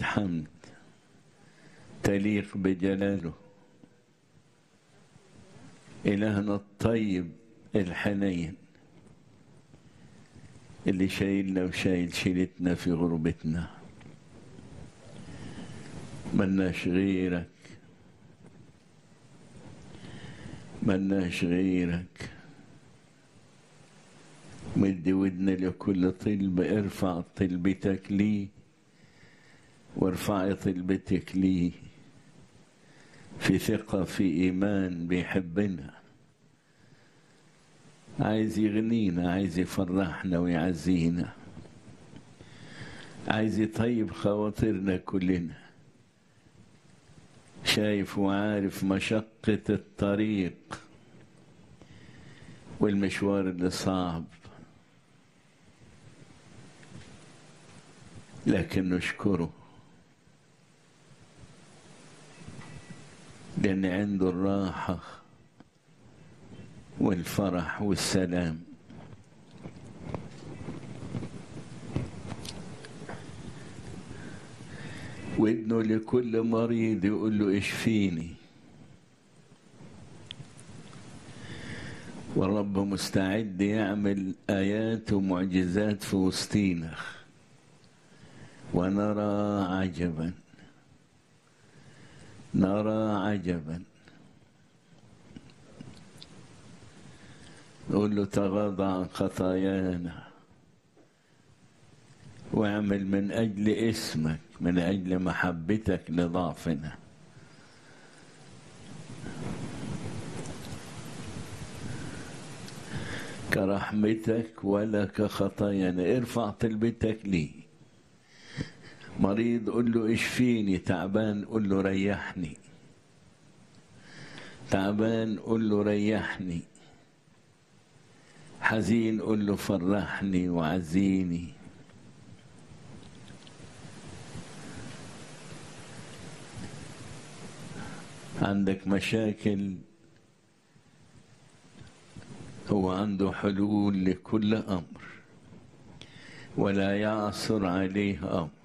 الحمد تليق بجلاله إلهنا الطيب الحنين اللي شايلنا وشايل شيلتنا في غربتنا ملناش غيرك ملناش غيرك مد ودنا لكل طلب ارفع طلبتك لي وارفعي طلبتك لي في ثقة في إيمان بيحبنا عايز يغنينا عايز يفرحنا ويعزينا عايز يطيب خواطرنا كلنا شايف وعارف مشقة الطريق والمشوار اللي صعب لكن نشكره لأن عنده الراحة والفرح والسلام ودنه لكل مريض يقول له اشفيني والرب مستعد يعمل آيات ومعجزات في وسطينا ونرى عجبا نرى عجبا نقول له تغاضى عن خطايانا واعمل من أجل اسمك من أجل محبتك لضعفنا كرحمتك ولا كخطايانا ارفع طلبتك لي مريض قل له اشفيني تعبان قل له ريحني تعبان قل له ريحني حزين قل له فرحني وعزيني عندك مشاكل هو عنده حلول لكل امر ولا يعصر عليه امر